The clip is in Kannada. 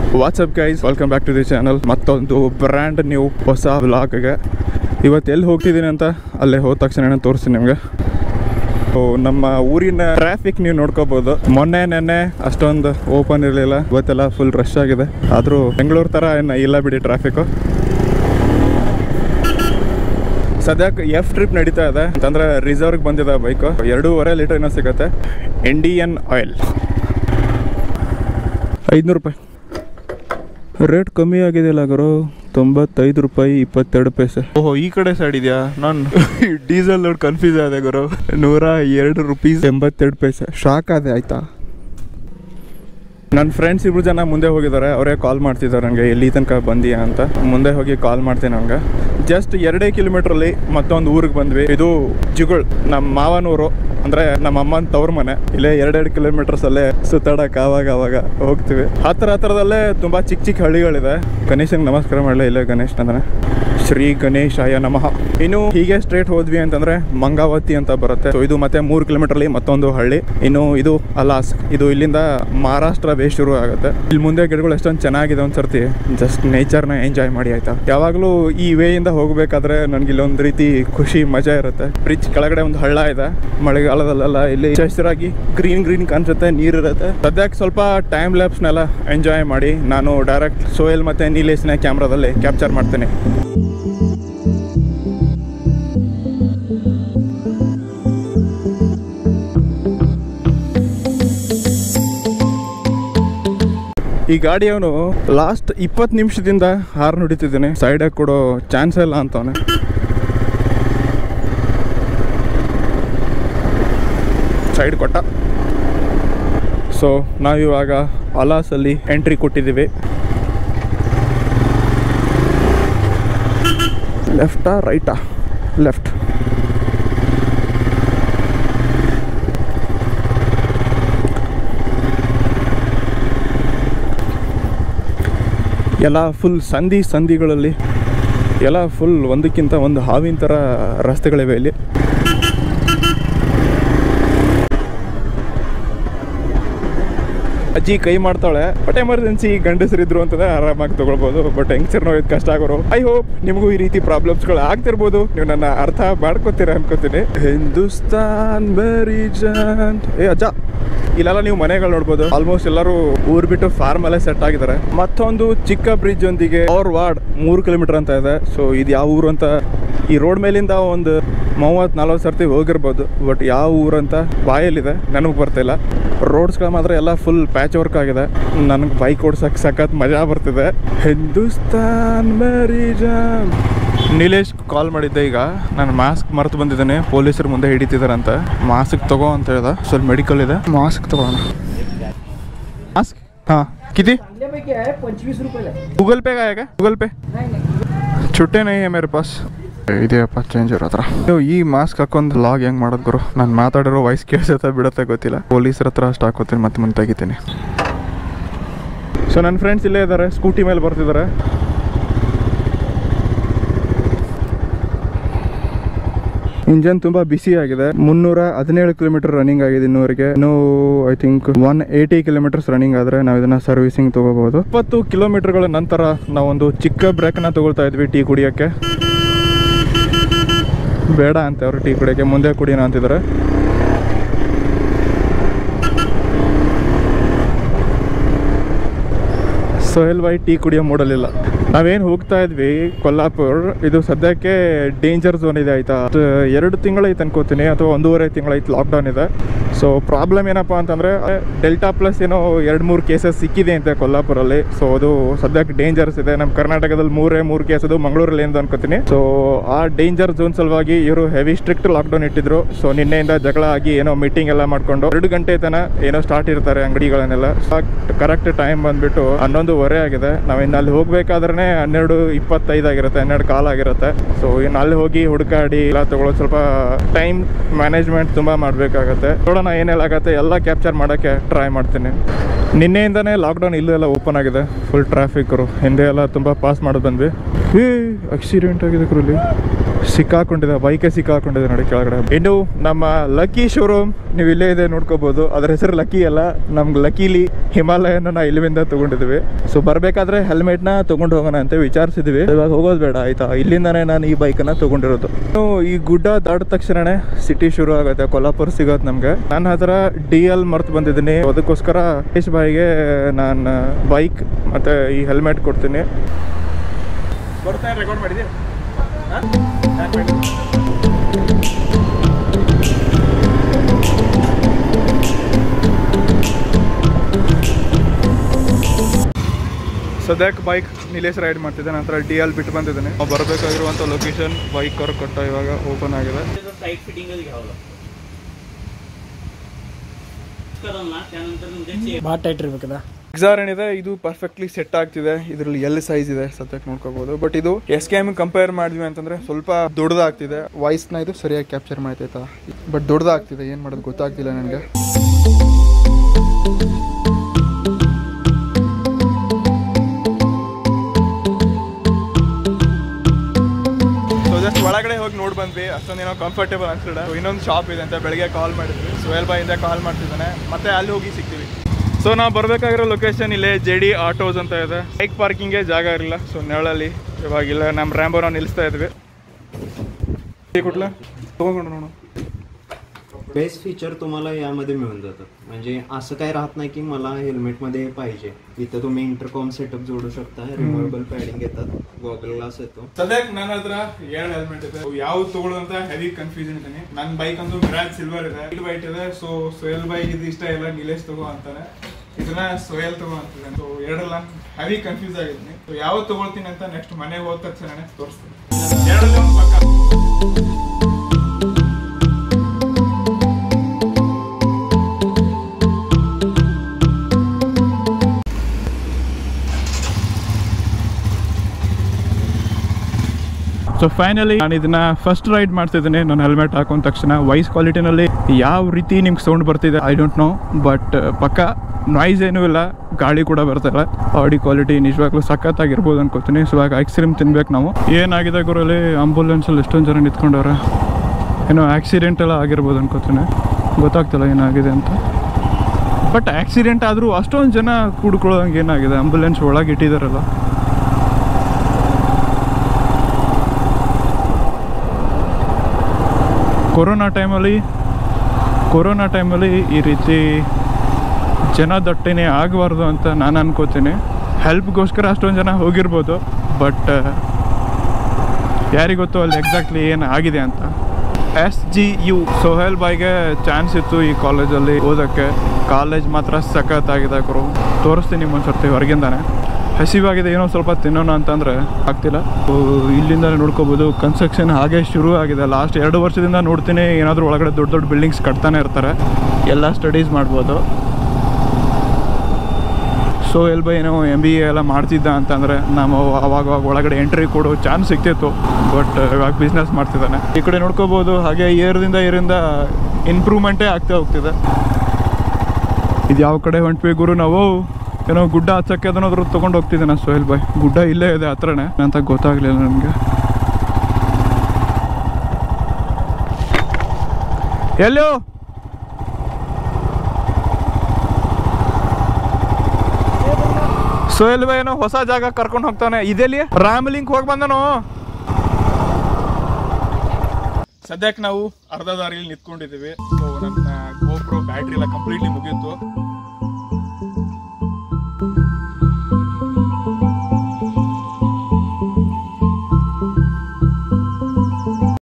WhatsApp guys welcome back to the channel ಮತ್ತೊಂದು ಬ್ರ್ಯಾಂಡ್ ನ್ಯೂ ಹೊಸ ವ್ಲಾಗ್ಗೆ ಇವತ್ತು ಎಲ್ಲಿ ಹೋಗ್ತಿದ್ದೀನಿ ಅಂತ ಅಲ್ಲೇ ಹೋದ ತಕ್ಷಣ ತೋರಿಸ್ತೀನಿ ನಿಮಗೆ ಸೊ ನಮ್ಮ ಊರಿನ ಟ್ರಾಫಿಕ್ ನೀವು ನೋಡ್ಕೋಬಹುದು ಮೊನ್ನೆ ನೆನ್ನೆ ಅಷ್ಟೊಂದು ಓಪನ್ ಇರಲಿಲ್ಲ ಇವತ್ತೆಲ್ಲ ಫುಲ್ ರಶ್ ಆಗಿದೆ ಆದರೂ ಬೆಂಗಳೂರು ಥರ ಏನು ಇಲ್ಲ ಬಿಡಿ ಟ್ರಾಫಿಕ್ಕು ಸದ್ಯಕ್ಕೆ ಎಫ್ ಟ್ರಿಪ್ ನಡೀತಾ ಇದೆ ಅಂತಂದ್ರೆ ರಿಸರ್ವ್ಗೆ ಬಂದಿದೆ ಬೈಕು ಎರಡೂವರೆ ಲೀಟರ್ ಏನೋ ಸಿಗುತ್ತೆ ಇಂಡಿಯನ್ ಆಯಿಲ್ ಐದುನೂರು ರೂಪಾಯಿ ರೇಟ್ ಕಮ್ಮಿ ಆಗಿದೆಯಲ್ಲ ಗುರು ತೊಂಬತ್ತೈದು ರೂಪಾಯಿ ಇಪ್ಪತ್ತೆರಡು ಪೈಸೆ ಓಹೋ ಈ ಕಡೆ ಸೈಡ್ ಇದೆಯಾ ನಾನು ಡೀಸೆಲ್ ನೋಡಿ ಕನ್ಫ್ಯೂಸ್ ಆದೆ ಗುರು ನೂರ ಎರಡು ರುಪೀಸ್ ಎಂಬತ್ತೆರಡು ಪೈಸೆ ಶಾಕ್ ಆದೆ ಆಯ್ತಾ ನನ್ನ ಫ್ರೆಂಡ್ಸ್ ಇಬ್ರು ಜನ ಮುಂದೆ ಹೋಗಿದ್ದಾರೆ ಅವರೇ ಕಾಲ್ ಮಾಡ್ತಿದ್ದಾರೆ ನನಗೆ ಎಲ್ಲಿ ತನಕ ಬಂದಿಯಾ ಅಂತ ಮುಂದೆ ಹೋಗಿ ಕಾಲ್ ಮಾಡ್ತೀನಿ ನನಗೆ ಜಸ್ಟ್ ಎರಡೇ ಕಿಲೋಮೀಟ್ರಲ್ಲಿ ಮತ್ತೊಂದು ಊರಿಗೆ ಬಂದ್ವಿ ಇದು ಜಿಗುಳ್ ನಮ್ಮ ಮಾವನೂರು ಅಂದರೆ ನಮ್ಮ ಅಮ್ಮನ ತವ್ರ ಮನೆ ಇಲ್ಲೇ ಎರಡೆರಡು ಕಿಲೋಮೀಟರ್ಸ್ ಅಲ್ಲೇ ಸುತ್ತಾಡಕ್ಕೆ ಆವಾಗ ಆವಾಗ ಹೋಗ್ತೀವಿ ಹತ್ರ ಹತ್ರದಲ್ಲೇ ತುಂಬ ಚಿಕ್ಕ ಚಿಕ್ಕ ಹಳ್ಳಿಗಳಿದೆ ಗಣೇಶಂಗೆ ನಮಸ್ಕಾರ ಮಾಡಲೇ ಇಲ್ಲೇ ಗಣೇಶ್ ಅಂದ್ರೆ ಶ್ರೀ ಗಣೇಶಾಯ ನಮಃ ಇನ್ನು ಹೀಗೆ ಸ್ಟ್ರೇಟ್ ಹೋದ್ವಿ ಅಂತಂದ್ರೆ ಮಂಗಾವತಿ ಅಂತ ಬರುತ್ತೆ ಸೊ ಇದು ಮತ್ತೆ ಮೂರು ಕಿಲೋಮೀಟರ್ಲಿ ಮತ್ತೊಂದು ಹಳ್ಳಿ ಇನ್ನು ಇದು ಅಲಾಸ್ ಇದು ಇಲ್ಲಿಂದ ಮಹಾರಾಷ್ಟ್ರ ಬೇಸ್ ಶುರು ಆಗುತ್ತೆ ಇಲ್ಲಿ ಮುಂದೆ ಗಿಡಗಳು ಎಷ್ಟೊಂದು ಚೆನ್ನಾಗಿದೆ ಒಂದ್ಸರ್ತಿ ಜಸ್ಟ್ ನೇಚರ್ನ ಎಂಜಾಯ್ ಮಾಡಿ ಆಯ್ತಾ ಯಾವಾಗಲೂ ಈ ವೇ ಇಂದ ಹೋಗ್ಬೇಕಾದ್ರೆ ನನಗೆ ಇಲ್ಲೊಂದು ರೀತಿ ಖುಷಿ ಮಜಾ ಇರುತ್ತೆ ಬ್ರಿಡ್ಜ್ ಕೆಳಗಡೆ ಒಂದು ಹಳ್ಳ ಇದೆ ಮಳೆಗಾಲದಲ್ಲೆಲ್ಲ ಇಲ್ಲಿ ಹಸಿರಾಗಿ ಗ್ರೀನ್ ಗ್ರೀನ್ ಕಾಣಿಸುತ್ತೆ ನೀರು ಇರುತ್ತೆ ಸದ್ಯಕ್ಕೆ ಸ್ವಲ್ಪ ಟೈಮ್ ಲ್ಯಾಪ್ಸ್ನೆಲ್ಲ ಎಂಜಾಯ್ ಮಾಡಿ ನಾನು ಡೈರೆಕ್ಟ್ ಸೋಯಲ್ ಮತ್ತೆ ನೀಲೇಶ್ನ ಕ್ಯಾಮ್ರಾದಲ್ಲಿ ಕ್ಯಾಪ್ಚರ್ ಮಾಡ್ತೀನಿ ಈ ಗಾಡಿಯವನು ಲಾಸ್ಟ್ ಇಪ್ಪತ್ತು ನಿಮಿಷದಿಂದ ಹಾರ್ನ್ ಹೊಡಿತಿದ್ದಾನೆ ಸೈಡಾಗಿ ಕೊಡೋ ಚಾನ್ಸ್ ಇಲ್ಲ ಅಂತವನೆ ಸೈಡ್ ಕೊಟ್ಟ ಸೊ ನಾವಿವಾಗ ಅಲಾಸಲ್ಲಿ ಎಂಟ್ರಿ ಕೊಟ್ಟಿದ್ದೀವಿ ಲೆಫ್ಟಾ ರೈಟಾ ಲೆಫ್ಟ್ ಎಲ್ಲ ಫುಲ್ ಸಂಧಿ ಸಂಧಿಗಳಲ್ಲಿ ಎಲ್ಲ ಫುಲ್ ಒಂದಕ್ಕಿಂತ ಒಂದು ಹಾವಿನ ಥರ ರಸ್ತೆಗಳಿವೆ ಇಲ್ಲಿ ಅಜ್ಜಿ ಕೈ ಮಾಡ್ತಾಳೆ ಬಟ್ ಎಮರ್ಜೆನ್ಸಿ ಗಂಡಸರಿದ್ರು ಅಂತಂದ್ರೆ ಆರಾಮಾಗಿ ತಗೊಳ್ಬೋದು ಬಟ್ ಹೆಂಗಸರ್ನೋ ಇದು ಕಷ್ಟ ಆಗೋರು ಐ ಹೋಪ್ ನಿಮಗೂ ಈ ರೀತಿ ಪ್ರಾಬ್ಲಮ್ಸ್ಗಳು ಆಗ್ತಿರ್ಬೋದು ನೀವು ನನ್ನ ಅರ್ಥ ಮಾಡ್ಕೋತೀರ ಅನ್ಕೋತೀನಿ ಹಿಂದೂಸ್ತಾನ್ ಬರೀ ಜಾನ್ ಏ ಅಜ್ಜ ಇಲ್ಲೆಲ್ಲ ನೀವು ಮನೆಗಳು ನೋಡ್ಬೋದು ಆಲ್ಮೋಸ್ಟ್ ಎಲ್ಲರೂ ಊರ್ ಬಿಟ್ಟು ಫಾರ್ಮ್ ಅಲ್ಲೇ ಸೆಟ್ ಆಗಿದ್ದಾರೆ ಮತ್ತೊಂದು ಚಿಕ್ಕ ಬ್ರಿಡ್ಜ್ ಒಂದಿಗೆ ಅವ್ರ ವಾರ್ಡ್ ಮೂರು ಕಿಲೋಮೀಟರ್ ಅಂತ ಇದೆ ಸೊ ಇದು ಯಾವ ಊರು ಅಂತ ಈ ರೋಡ್ ಮೇಲಿಂದ ಒಂದು ಮೂವತ್ತು ನಲ್ವತ್ತು ಸರ್ತಿ ಹೋಗಿರ್ಬೋದು ಬಟ್ ಯಾವ ಊರು ಅಂತ ಬಾಯಲ್ಲಿದೆ ನನಗೆ ಬರ್ತಿಲ್ಲ ರೋಡ್ಸ್ಗಳು ಮಾತ್ರ ಎಲ್ಲ ಫುಲ್ ಪ್ಯಾಚ್ ವರ್ಕ್ ಆಗಿದೆ ನನಗೆ ಬೈಕ್ ಓಡ್ಸಕ್ಕೆ ಸಖತ್ ಮಜಾ ಬರ್ತಿದೆ ಹಿಂದೂಸ್ತಾನ್ ಮೇರಿ ಜಾನ್ ನೀಲೇಶ್ ಕಾಲ್ ಮಾಡಿದ್ದೆ ಈಗ ನಾನು ಮಾಸ್ಕ್ ಮರೆತು ಬಂದಿದ್ದೇನೆ ಪೊಲೀಸರು ಮುಂದೆ ಹಿಡಿತಿದಾರಂತ ಮಾಸ್ಕ್ ತಗೋ ಅಂತ ಹೇಳ್ದ ಸ್ವಲ್ಪ ಮೆಡಿಕಲ್ ಇದೆ ಮಾಸ್ಕ್ ತಗೋಣ ಮಾಸ್ಕ್ ಹಾಂ किती आपल्यापैकी आहे पंचवीस रुपयाला गूगल पे काय आहे का गूगल पे नाही नाही छुट्टे नहीं है मेरे पास ಇದೆಯಪ್ಪ ಚೇಂಜ್ ಇರೋ ಹತ್ರ ನೀವು ಈ ಮಾಸ್ಕ್ ಹಾಕೊಂಡ್ ಲಾಗ್ ಹೆಂಗ್ ಮಾಡೋದು ಗುರು ನಾನು ಮಾತಾಡಿರೋ ವಾಯ್ಸ್ ಕೇಳಿಸುತ್ತೆ ಬಿಡುತ್ತೆ ಗೊತ್ತಿಲ್ಲ ಪೊಲೀಸರ ಹತ್ರ ಅಷ್ಟು ಹಾಕೋತೀನಿ ಮತ್ತೆ ಮುಂದೆ ತೆಗಿತೀನಿ ಸೊ ನನ್ನ ಫ್ರೆಂಡ್ಸ್ ಇಲ್ಲೇ ಇದ್ದಾರೆ ಸ್ಕೂಟಿ ಮೇಲೆ ಬರ್ತಿದ್ದಾರೆ ಇಂಜನ್ ತುಂಬಾ ಬಿಸಿ ಆಗಿದೆ ಮುನ್ನೂರ ಹದಿನೇಳು ಕಿಲೋಮೀಟರ್ ರನ್ನಿಂಗ್ ಆಗಿದೆ ಇನ್ನೂವರೆಗೆ ಇನ್ನು I think one eighty kilometres running ಆದ್ರೆ ನಾವು ಇದನ್ನ ಸರ್ವಿಸಿಂಗ್ ತಗೋಬಹುದು ಇಪ್ಪತ್ತು ಕಿಲೋಮೀಟರ್ಗಳ ನಂತರ ನಾವೊಂದು ಚಿಕ್ಕ ಬ್ರೇಕ್ನ ತಗೊಳ್ತಾ ಇದ್ವಿ ಟೀ ಕುಡಿಯೋಕ್ಕೆ ಬೇಡ ಅಂತ ಅವರು ಟೀ ಕುಡಿಯೋಕ್ಕೆ ಮುಂದೆ ಕುಡಿಯೋಣ ಅಂತಿದ್ದಾರೆ ಸೋಹೆಲ್ ಬಾಯ್ ಟೀ ಕುಡಿಯೋ ಮೂಡಲಿಲ್ಲ ನಾವೇನು ಹೋಗ್ತಾ ಇದ್ವಿ ಕೊಲ್ಲಾಪುರ್ ಇದು ಸದ್ಯಕ್ಕೆ ಡೇಂಜರ್ ಝೋನ್ ಇದೆ ಆಯ್ತಾ ಅದು ಎರಡು ತಿಂಗಳೈತೆ ಅನ್ಕೋತೀನಿ ಅಥವಾ ಒಂದೂವರೆ ತಿಂಗಳೈತೆ ಲಾಕ್ಡೌನ್ ಇದೆ ಸೊ ಪ್ರಾಬ್ಲಮ್ ಏನಪ್ಪ ಅಂತಂದರೆ ಡೆಲ್ಟಾ ಪ್ಲಸ್ ಏನೋ ಎರಡು ಮೂರು ಕೇಸಸ್ ಸಿಕ್ಕಿದೆ ಅಂತೆ ಕೊಲ್ಲಾಪುರಲ್ಲಿ ಸೊ ಅದು ಸದ್ಯಕ್ಕೆ ಡೇಂಜರ್ಸ್ ಇದೆ ನಮ್ಮ ಕರ್ನಾಟಕದಲ್ಲಿ ಮೂರೇ ಮೂರು ಕೇಸ್ ಅದು ಮಂಗಳೂರಲ್ಲಿ ಎಂದು ಅನ್ಕೋತೀನಿ ಸೊ ಆ ಡೇಂಜರ್ ಝೋನ್ ಸಲುವಾಗಿ ಇವರು ಹೆವಿ ಸ್ಟ್ರಿಕ್ಟ್ ಲಾಕ್ಡೌನ್ ಇಟ್ಟಿದ್ರು ಸೊ ನಿನ್ನೆಯಿಂದ ಜಗಳ ಆಗಿ ಏನೋ ಮೀಟಿಂಗ್ ಎಲ್ಲ ಮಾಡ್ಕೊಂಡು ಎರಡು ಗಂಟೆ ತನ ಏನೋ ಸ್ಟಾರ್ಟ್ ಇರ್ತಾರೆ ಅಂಗಡಿಗಳನ್ನೆಲ್ಲ ಕರೆಕ್ಟ್ ಟೈಮ್ ಬಂದ್ಬಿಟ್ಟು ಹನ್ನೊಂದುವರೆ ಆಗಿದೆ ನಾವು ಇನ್ನು ಅಲ್ಲಿ ಹೋಗ್ಬೇಕಾದ್ರೆ ಹನ್ನೆರಡು ಇಪ್ಪತ್ತೈದು ಆಗಿರುತ್ತೆ ಹನ್ನೆರಡು ಕಾಲ್ ಆಗಿರುತ್ತೆ ಸೊ ಇನ್ನು ಅಲ್ಲಿ ಹೋಗಿ ಹುಡುಕಾಡಿ ಎಲ್ಲ ತಗೊಳ್ಳೋದು ಸ್ವಲ್ಪ ಟೈಮ್ ಮ್ಯಾನೇಜ್ಮೆಂಟ್ ತುಂಬ ಮಾಡಬೇಕಾಗತ್ತೆ ನೋಡೋಣ ಏನೆಲ್ಲ ಆಗತ್ತೆ ಎಲ್ಲ ಕ್ಯಾಪ್ಚರ್ ಮಾಡೋಕ್ಕೆ ಟ್ರೈ ಮಾಡ್ತೀನಿ ನಿನ್ನೆಯಿಂದನೇ ಲಾಕ್ಡೌನ್ ಇಲ್ಲೂ ಎಲ್ಲ ಓಪನ್ ಆಗಿದೆ ಫುಲ್ ಟ್ರಾಫಿಕ್ಕರು ಹಿಂದೆ ಎಲ್ಲ ತುಂಬ ಪಾಸ್ ಮಾಡೋದು ಬಂದ್ವಿ ಏ ಆಕ್ಸಿಡೆಂಟ್ ಆಗಿದೆ ಕ್ರಲ್ಲಿ ಸಿಕ್ಕಾಕೊಂಡಿದೆ ಬೈಕೆ ಸಿಕ್ಕಾಕೊಂಡಿದೆ ನೋಡಿ ಕೆಳಗಡೆ ಇನ್ನು ನಮ್ಮ ಲಕ್ಕಿ ಶೋರೂಮ್ ನೀವು ಇಲ್ಲೇ ಇದೆ ನೋಡ್ಕೋಬಹುದು ಅದ್ರ ಹೆಸರು ಲಕ್ಕಿ ಅಲ್ಲ ನಮ್ಗೆ ಲಕ್ಕೀಲಿ ಹಿಮಾಲಯನ ನಾ ಇಲ್ಲಿಂದ ತಗೊಂಡಿದ್ವಿ ಸೊ ಬರ್ಬೇಕಾದ್ರೆ ಹೆಲ್ಮೆಟ್ ನ ತಗೊಂಡು ಹೋಗೋಣ ಅಂತ ವಿಚಾರಿಸಿದ್ವಿ ಇವಾಗ ಹೋಗೋದು ಬೇಡ ಆಯ್ತಾ ಇಲ್ಲಿಂದಾನೇ ನಾನು ಈ ಬೈಕನ್ನ ತಗೊಂಡಿರೋದು ಇನ್ನು ಈ ಗುಡ್ಡ ದಾಟಿದ ತಕ್ಷಣನೇ ಸಿಟಿ ಶುರು ಆಗುತ್ತೆ ಕೊಲ್ಲಾಪುರ ಸಿಗೋದು ನಮ್ಗೆ ನನ್ನ ಹತ್ರ ಡಿ ಎಲ್ ಮರ್ತು ಬಂದಿದ್ದೀನಿ ಅದಕ್ಕೋಸ್ಕರ ಮಹೇಶ್ ಬಾಯಿಗೆ ನಾನು ಬೈಕ್ ಮತ್ತೆ ಈ ಹೆಲ್ಮೆಟ್ ಕೊಡ್ತೀನಿ ಬರ್ತಾ ರೆಕಾರ್ಡ್ ಮಾಡಿದ್ಯಾ ಸದ್ಯಕ್ಕೆ ಬೈಕ್ ನಿಲೇಶ್ ರೈಡ್ ಮಾಡ್ತಿದ್ದೆ ನಂತರ ಡಿ ಎಲ್ ಬಿಟ್ಟು ಬಂದಿದ್ದೇನೆ ನಾವು ಬರಬೇಕಾಗಿರುವಂಥ ಲೊಕೇಶನ್ ಬೈಕ್ ಕರ್ ಕಟ್ಟ ಇವಾಗ ಓಪನ್ ಆಗಿದೆ टाईट फिटिंगच घ्यावं लागतं करा ना त्यानंतर तुमच्या ಭಾಳ ಟೈಟ್ ಇರ್ಬೇಕದ ಎಕ್ಸಾರ್ ಏನಿದೆ ಇದು ಪರ್ಫೆಕ್ಟ್ಲಿ ಸೆಟ್ ಆಗ್ತಿದೆ ಇದರಲ್ಲಿ ಎಲ್ ಸೈಜ್ ಇದೆ ಸದ್ಯಕ್ಕೆ ನೋಡ್ಕೋಬಹುದು ಬಟ್ ಇದು ಎಸ್ ಕೆ ಎಮ್ ಕಂಪೇರ್ ಮಾಡಿದ್ವಿ ಅಂತಂದ್ರೆ ಸ್ವಲ್ಪ ದೊಡ್ಡದಾಗ್ತಿದೆ ವಾಯ್ಸ್ ನ ಇದು ಸರಿಯಾಗಿ ಕ್ಯಾಪ್ಚರ್ ಮಾಡ್ತೈತಾ ಬಟ್ ದೊಡ್ಡದಾಗ್ತಿದೆ ಏನ್ ಮಾಡೋದು ಗೊತ್ತಾಗ್ತಿಲ್ಲ ನನಗೆ ಸೊ ಜಸ್ಟ್ ಒಳಗಡೆ ಹೋಗಿ ನೋಡಿ ಬಂದ್ವಿ ಅಷ್ಟೊಂದೇನೋ ಕಂಫರ್ಟೇಬಲ್ ಅನ್ಸಿಲ್ಲ ಇನ್ನೊಂದು ಶಾಪ್ ಇದೆ ಅಂತ ಬೆಳಗ್ಗೆ ಕಾಲ್ ಮಾಡಿದ್ವಿ ಸುಹೇಲ್ ಬಾಯಿಂದ ಕಾಲ್ ಮಾಡ್ತಿದ್ದಾನೆ ಮತ್ತೆ ಅಲ್ಲಿ ಹೋಗಿ ಸಿಗ್ತೀವಿ ಸೊ ನಾವು ಬರಬೇಕಾಗಿರೋ ಲೊಕೇಶನ್ ಇಲ್ಲೇ ಜೆ ಡಿ ಆಟೋಸ್ ಅಂತ ಇದೆ ಬೈಕ್ ಪಾರ್ಕಿಂಗ್ಗೆ ಜಾಗ ಇರಲಿಲ್ಲ ಸೊ ನೆರಳಲ್ಲಿ ಇವಾಗಿಲ್ಲ ನಮ್ಮ ರ್ಯಾಂಬೋ ನಾವು ನಿಲ್ಲಿಸ್ತಾ ಇದ್ವಿ ಕುಟ್ಲ ತಗೊಂಡು ನೋಡು बेस्ट फीचर तुम्हाला यामध्ये मिळून जातं म्हणजे असं काय राहत नाही की मला हेल्मेटमध्ये हे पाहिजे इथं तुम्ही इंटरकॉम सेटअप जोडू शकता रिमूवेबल पॅडिंग येतात गॉगल ग्लास येतो ಸದ್ಯಕ್ಕೆ ನನ್ನ ಹತ್ರ ಎರಡು ಹೆಲ್ಮೆಟ್ ಇದೆ ಯಾವ್ದು ತಗೊಳ್ಳೋದಂತ ಹೆವಿ ಕನ್ಫ್ಯೂಷನ್ ಇದ್ದೀನಿ ನನ್ನ ಬೈಕ್ ಅಂತೂ ಮಿರಾಜ್ ಸಿಲ್ವರ್ ಇದೆ ಇದು ವೈಟ್ ಇದೆ ಸೊ ಸೋಯಲ್ ಬೈಕ್ ಇದು ಇಷ್ಟ ಇಲ್ಲ ನಿಲೇಶ್ ತಗೋ ಅಂತಾನೆ ಇದನ್ನ ಸೋಯಲ್ ತಗೋ ಅಂತಿದ್ದಾನೆ ಸೊ ಎರಡಲ್ಲ ಹೆವಿ ಕನ್ಫ್ಯೂಸ್ ಆಗಿದ್ದೀನಿ ಸೊ ಯಾವ್ದು ತಗೊಳ್ತೀನಿ ಅಂತ ನೆಕ್ಸ್ಟ್ ಮನೆಗೆ ಹೋದ ತಕ್ಷಣ ತೋರಿಸ್ತೀನಿ ಎರಡಲ್ಲಿ ಒಂದು ಪಕ್ಕ ಸೊ ಫೈನಲಿ ನಾನು ಇದನ್ನ ಫಸ್ಟ್ ರೈಡ್ ಮಾಡ್ತಿದ್ದೀನಿ ನಾನು ಹೆಲ್ಮೆಟ್ ಹಾಕೊಂಡ ತಕ್ಷಣ ವಾಯ್ಸ್ ಕ್ವಾಲಿಟಿನಲ್ಲಿ ಯಾವ ರೀತಿ ನಿಮ್ಗೆ ಸೌಂಡ್ ಬರ್ತಿದೆ ಐ ಡೋಂಟ್ ನೋ ಬಟ್ ಪಕ್ಕ ನಾಯ್ಸ್ ಏನೂ ಇಲ್ಲ ಗಾಳಿ ಕೂಡ ಬರ್ತಾಯಿಲ್ಲ ಆಡಿ ಕ್ವಾಲಿಟಿ ನಿಜವಾಗ್ಲೂ ಸಖತ್ತಾಗಿರ್ಬೋದು ಅನ್ಕೋತೀನಿ ಸೊ ಇವಾಗ ಐಸ್ ಕ್ರೀಮ್ ತಿನ್ಬೇಕು ನಾವು ಏನಾಗಿದೆ ಗುರಲ್ಲಿ ಆಂಬುಲೆನ್ಸಲ್ಲಿ ಎಷ್ಟೊಂದು ಜನ ನಿಂತ್ಕೊಂಡವ್ರೆ ಏನೋ ಆಕ್ಸಿಡೆಂಟ್ ಎಲ್ಲ ಆಗಿರ್ಬೋದು ಅನ್ಕೋತೀನಿ ಗೊತ್ತಾಗ್ತಿಲ್ಲ ಏನಾಗಿದೆ ಅಂತ ಬಟ್ ಆಕ್ಸಿಡೆಂಟ್ ಆದರೂ ಅಷ್ಟೊಂದು ಜನ ಕೂಡ್ಕೊಳ್ಳೋದಂಗೆ ಏನಾಗಿದೆ ಆಂಬುಲೆನ್ಸ್ ಒಳಗೆ ಇಟ್ಟಿದ್ದಾರಲ್ಲ ಕೊರೋನಾ ಟೈಮಲ್ಲಿ ಕೊರೋನಾ ಟೈಮಲ್ಲಿ ಈ ರೀತಿ ಜನ ದಟ್ಟಣೆ ಆಗಬಾರ್ದು ಅಂತ ನಾನು ಅನ್ಕೋತೀನಿ ಹೆಲ್ಪ್ಗೋಸ್ಕರ ಅಷ್ಟೊಂದು ಜನ ಹೋಗಿರ್ಬೋದು ಬಟ್ ಯಾರಿಗೊತ್ತು ಅಲ್ಲಿ ಎಕ್ಸಾಕ್ಟ್ಲಿ ಏನು ಆಗಿದೆ ಅಂತ ಎಸ್ ಜಿ ಯು ಸೋಹೆಲ್ ಬಾಯ್ಗೆ ಚಾನ್ಸ್ ಇತ್ತು ಈ ಕಾಲೇಜಲ್ಲಿ ಓದೋಕ್ಕೆ ಕಾಲೇಜ್ ಮಾತ್ರ ಸಖತ್ತಾಗಿದೆ ಗುರು ತೋರಿಸ್ತೀನಿ ಒಂದ್ಸರ್ತಿ ಹೊರಗಿಂದಾನೆ ಹಸಿವಾಗಿದೆ ಏನೋ ಸ್ವಲ್ಪ ತಿನ್ನೋಣ ಅಂತಂದ್ರೆ ಆಗ್ತಿಲ್ಲ ಸೊ ಇಲ್ಲಿಂದ ನೋಡ್ಕೋಬೋದು ಕನ್ಸ್ಟ್ರಕ್ಷನ್ ಹಾಗೆ ಶುರು ಆಗಿದೆ ಲಾಸ್ಟ್ ಎರಡು ವರ್ಷದಿಂದ ನೋಡ್ತೀನಿ ಏನಾದರೂ ಒಳಗಡೆ ದೊಡ್ಡ ದೊಡ್ಡ ಬಿಲ್ಡಿಂಗ್ಸ್ ಕಟ್ತಾನೆ ಇರ್ತಾರೆ ಎಲ್ಲ ಸ್ಟಡೀಸ್ ಮಾಡ್ಬೋದು ಸೊ ಎಲ್ ಬೈ ಏನೋ ಎಮ್ ಬಿ ಎ ಎಲ್ಲ ಮಾಡ್ತಿದ್ದ ಅಂತಂದರೆ ನಾವು ಅವಾಗ ಅವಾಗ ಒಳಗಡೆ ಎಂಟ್ರಿ ಕೊಡೋ ಚಾನ್ಸ್ ಸಿಗ್ತಿತ್ತು ಬಟ್ ಇವಾಗ ಬಿಸ್ನೆಸ್ ಮಾಡ್ತಿದ್ದಾನೆ ಈ ಕಡೆ ನೋಡ್ಕೋಬೋದು ಹಾಗೆ ಇಯರ್ದಿಂದ ಇಯರಿಂದ ಇಂಪ್ರೂವ್ಮೆಂಟೇ ಆಗ್ತಾ ಹೋಗ್ತಿದೆ ಇದು ಯಾವ ಕಡೆ ಹೊಂಟ್ವಿ ಗುರು ನಾವು ಏನೋ ಗುಡ್ಡ ಹಚ್ಚಕ್ಕೆ ಅದನ್ನಾದ್ರೂ ತೊಗೊಂಡು ಹೋಗ್ತಿದ್ದೆ ನಾನು ಸೋಹೆಲ್ ಬಾಯ್ ಗುಡ್ಡ ಇಲ್ಲೇ ಇದೆ ಹತ್ರನೇ ಅಂತ ಗೊತ್ತಾಗಲಿಲ್ಲ ನನಗೆ ಎಲ್ಲೋ ಸೋಹೆಲ್ ಬಾಯ್ ಏನೋ ಹೊಸ ಜಾಗ ಕರ್ಕೊಂಡು ಹೋಗ್ತಾನೆ ಇದೆಲ್ಲಿ ರಾಮ್ಲಿಂಕ್ ಹೋಗಿ ಬಂದನು ಸದ್ಯಕ್ಕೆ ನಾವು ಅರ್ಧ ದಾರಿಯಲ್ಲಿ ನಿಂತ್ಕೊಂಡಿದ್ದೀವಿ ಸೊ ನನ್ನ ಗೋಪ್ರೋ ಬ್ಯಾಟ್ರಿ ಎಲ್ಲ ಕಂಪ್ಲೀಟ್ಲಿ ಮುಗೀತು